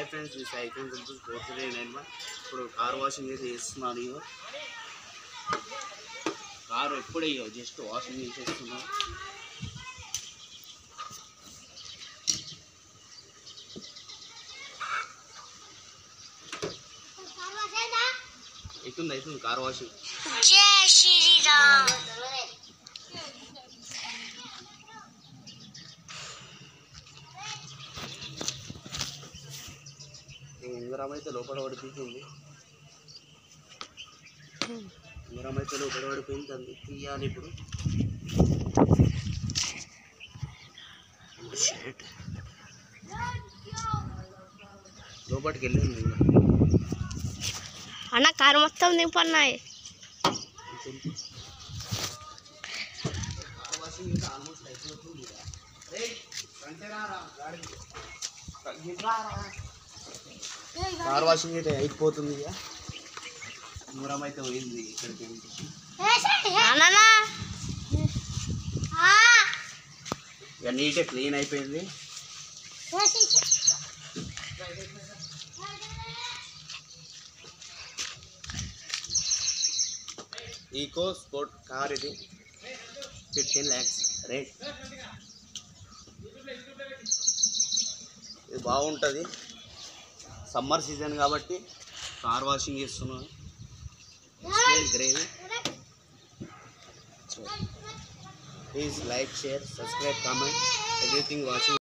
Hi friends this iPhone గురించి sports day nine ఇప్పుడు car washing అయితే చేస్తున్నాను ఇగో కారు ఎప్పుడే ఇగో జస్ట్ వాషింగ్ చేసేస్తున్నాను అవుతుంది అవుతుంది కార్ వాషింగ్ జై శ్రీరామ్ ఉంగరం అయితే లోపల పడిపోయింది ఉంగరం అయితే లోపల పడిపోయింది దాన్ని తీయాలి ఇప్పుడు Shit. లోపలికి వెళ్ళింది ఇంకా. అన్న కారు మొత్తం నింపన్నాయి కార్ వాషింగ్ ఇంకా ఆల్మోస్ట్ అయిపోతుంది ఇక. రేయ్, ఫ్రంటే రారా, గాడికి. ఇటు రారా. కార్ వాషింగ్ అయితే అయిపోతుంది ఇక దూరం అయితే పోయింది ఇక్కడికి అన్నా ఇక నీట్గా క్లీన్ అయిపోయింది ఈకో స్పోర్ట్ కార్ ఇది ఫిఫ్టీన్ ల్యాక్స్ రేట్ ఇది బాగుంటుంది సమ్మర్ సీజన్ కాబట్టి కార్ వాషింగ్ చేస్తున్నాను గ్రేవీ please like share subscribe comment everything watching